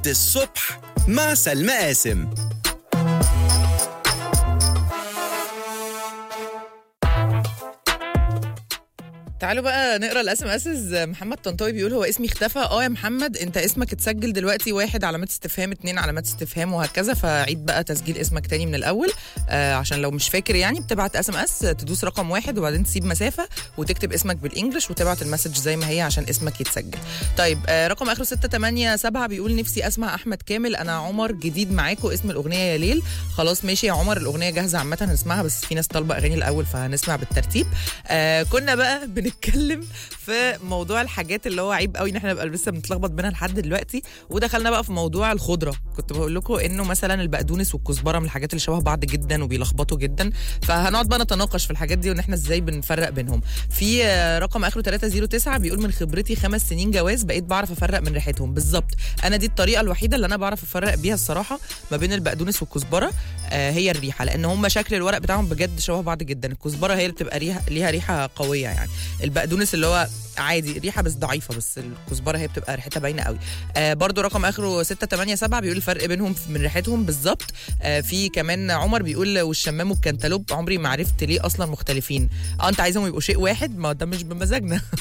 الصبح مع سلمى قاسم تعالوا بقى نقرا الاس ام اسز محمد طنطاوي بيقول هو اسمي اختفى اه يا محمد انت اسمك اتسجل دلوقتي واحد علامات استفهام اتنين علامات استفهام وهكذا فعيد بقى تسجيل اسمك تاني من الاول آه عشان لو مش فاكر يعني بتبعت اس ام اس تدوس رقم واحد وبعدين تسيب مسافه وتكتب اسمك بالانجلش وتبعت المسج زي ما هي عشان اسمك يتسجل طيب آه رقم اخره 687 بيقول نفسي اسمع احمد كامل انا عمر جديد معاكم اسم الاغنيه يا ليل خلاص ماشي يا عمر الاغنيه جاهزه عامه هنسمعها بس في ناس طالبه اغاني الاول فهنسمع بالترتيب آه كنا بقى بنتكلم في موضوع الحاجات اللي هو عيب قوي ان احنا نبقى لسه بنتلخبط بينها لحد دلوقتي ودخلنا بقى في موضوع الخضره كنت بقول لكم انه مثلا البقدونس والكزبره من الحاجات اللي شبه بعض جدا وبيلخبطوا جدا فهنقعد بقى نتناقش في الحاجات دي وان احنا ازاي بنفرق بينهم في آه، رقم اخره 309 بيقول من خبرتي خمس سنين جواز بقيت بعرف افرق من ريحتهم بالظبط انا دي الطريقه الوحيده اللي انا بعرف افرق بيها الصراحه ما بين البقدونس والكزبره آه هي الريحه لان هم شكل الورق بتاعهم بجد شبه بعض جدا الكزبره هي اللي بتبقى ريحه ليها ريحه قويه يعني البقدونس اللي هو عادي ريحه بس ضعيفه بس الكزبره هي بتبقى ريحتها باينه قوي آه برضو رقم اخره 687 بيقول الفرق بينهم من ريحتهم بالظبط آه في كمان عمر بيقول والشمام والكنتالوب عمري ما عرفت ليه اصلا مختلفين اه انت عايزهم يبقوا شيء واحد ما ده مش بمزاجنا